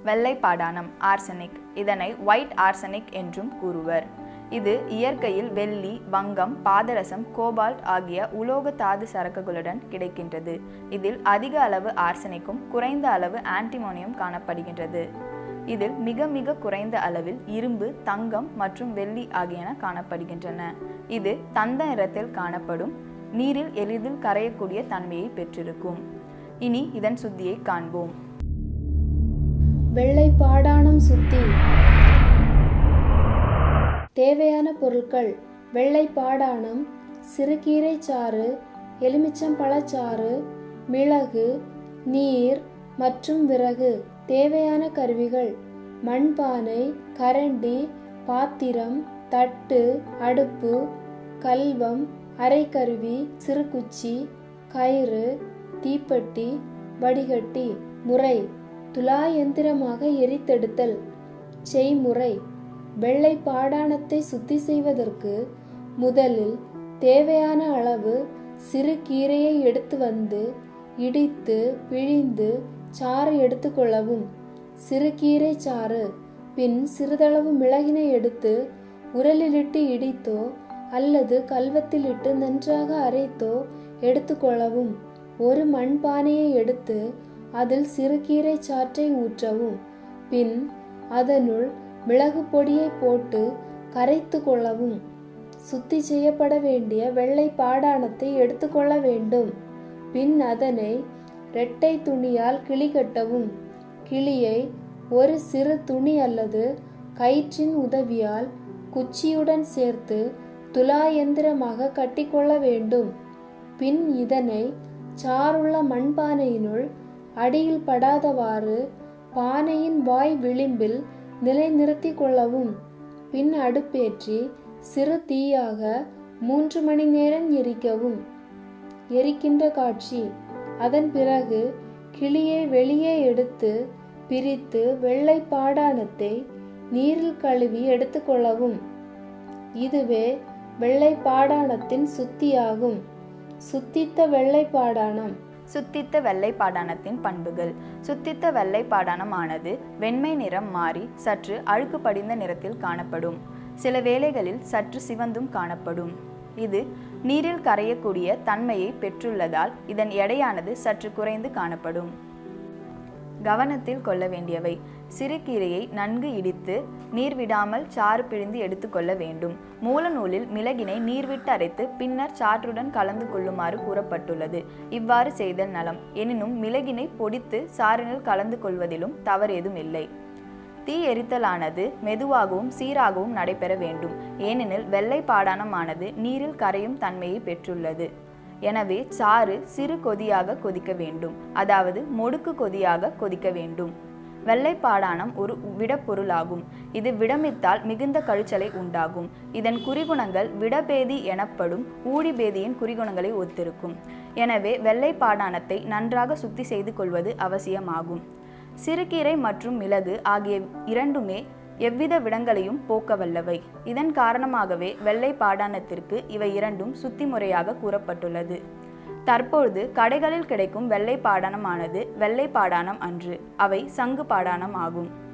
வெள்ளைப்பாடானம் arsenic இதனை white arsenic என்றும் கூறுவர் இது இயற்கையில் வெள்ளி வங்கம் பாதரசம் கோபால்ட் ஆகிய உலோக தாது சரக்குகளுடன் கிடைக்கின்றது இதில் அதிக அளவு ஆர்சனிக்கும் குறைந்த அளவு ஆன்டிமோனியம் காணப்படுகின்றது இதில் மிக மிக குறைந்த அளவில் இரும்பு தங்கம் மற்றும் வெள்ளி ஆகியன காணப்படுகின்றன இது தந்த நிறத்தில் காணப்படும் நீரில் எளிதில் கரையக்கூடிய தன்மையை பெற்றிருக்கும் இனி இதன் சுத்தியை காண்போம் வெள்ளைப்பாடானம் சுத்தி தேவையான பொருட்கள் வெள்ளைப்பாடானம் சிறுகீரை சாறு எலுமிச்சம்பழச்சாறு மிளகு நீர் மற்றும் விறகு தேவையான கருவிகள் மண்பானை கரண்டி பாத்திரம் தட்டு அடுப்பு கல்வம் அரைக்கருவி சிறுகுச்சி கயிறு தீப்பெட்டி வடிகட்டி முறை துலா எந்திரமாக எரித்தெடுத்தல் செய்முறை வெள்ளை பாடாணத்தை சுத்தி செய்வதற்கு முதலில் தேவையான அளவு சிறு கீரையை எடுத்து வந்து இடித்து பிழிந்து சாறு எடுத்துக்கொள்ளவும் சிறுகீரை சாறு பின் சிறிதளவு மிளகினை எடுத்து உரலிலிட்டு இடித்தோ அல்லது கல்வத்திலிட்டு நன்றாக அரைத்தோ எடுத்துக்கொள்ளவும் ஒரு மண்பானையை எடுத்து அதில் சிறுகீரை சாற்றை ஊற்றவும் பின் அதனுள் மிளகு பொடியை போட்டு கரைத்து கொள்ளவும் சுத்தி செய்யப்பட வேண்டிய வெள்ளை பாடாணத்தை எடுத்துக்கொள்ள வேண்டும் பின் அதனை இரட்டை துணியால் கிளி கட்டவும் கிளியை ஒரு சிறு துணி அல்லது கயிற்றின் உதவியால் குச்சியுடன் சேர்த்து துலா எந்திரமாக கட்டிக்கொள்ள வேண்டும் பின் இதனை சாருள்ள மண்பானையினுள் அடியில் படாதவாறு பானையின் வாய் விளிம்பில் நிலைநிறுத்தி கொள்ளவும் பின் அடுப்பேற்றி சிறு தீயாக மூன்று மணி நேரம் எரிக்கவும் எரிக்கின்ற காட்சி அதன் பிறகு கிளியை வெளியே எடுத்து பிரித்து வெள்ளை பாடாணத்தை நீரில் கழுவி எடுத்துக்கொள்ளவும் இதுவே வெள்ளை பாடாணத்தின் சுத்தியாகும் சுத்தித்த வெள்ளை பாடாணம் சுத்தித்த வெள்ளைப்பாடானத்தின் பண்புகள் சுத்தித்த வெள்ளைப்பாடானமானது வெண்மை நிறம் மாறி சற்று அழுக்கு படிந்த நிறத்தில் காணப்படும் சில வேளைகளில் சற்று சிவந்தும் காணப்படும் இது நீரில் கரையக்கூடிய தன்மையை பெற்றுள்ளதால் இதன் எடையானது சற்று குறைந்து காணப்படும் கவனத்தில் கொள்ள வேண்டியவை சிறுகீரையை நன்கு இடித்து நீர் விடாமல் சாறு பிழிந்து எடுத்துக்கொள்ள வேண்டும் மூல நூலில் மிளகினை நீர்விட்டு அரைத்து பின்னர் சாற்றுடன் கலந்து கொள்ளுமாறு கூறப்பட்டுள்ளது இவ்வாறு செய்தல் நலம் எனினும் மிளகினை பொடித்து சாறினில் கலந்து கொள்வதிலும் தவறேதும் இல்லை தீ எரித்தலானது மெதுவாகவும் சீராகவும் நடைபெற வேண்டும் ஏனெனில் வெள்ளை பாடானமானது நீரில் கரையும் தன்மையை பெற்றுள்ளது எனவே சாறு சிறு கொதியாக கொதிக்க வேண்டும் அதாவது மொடுக்கு கொதியாக கொதிக்க வேண்டும் வெள்ளைப்பாடானம் ஒரு விடப்பொருளாகும் இது விடமித்தால் மிகுந்த கழிச்சலை உண்டாகும் இதன் குறிகுணங்கள் விடபேதி எனப்படும் ஊழிபேதியின் குறிகுணங்களை ஒத்திருக்கும் எனவே வெள்ளைப்பாடானத்தை நன்றாக சுத்தி செய்து கொள்வது அவசியமாகும் சிறுகீரை மற்றும் மிளகு ஆகிய இரண்டுமே எவ்வித விடங்களையும் போக்க வல்லவை இதன் காரணமாகவே வெள்ளை பாடாணத்திற்கு இவை இரண்டும் சுத்தி முறையாக கூறப்பட்டுள்ளது தற்பொழுது கடைகளில் கிடைக்கும் வெள்ளை பாடாணமானது வெள்ளை பாடாணம் அன்று அவை சங்கு பாடாணம் ஆகும்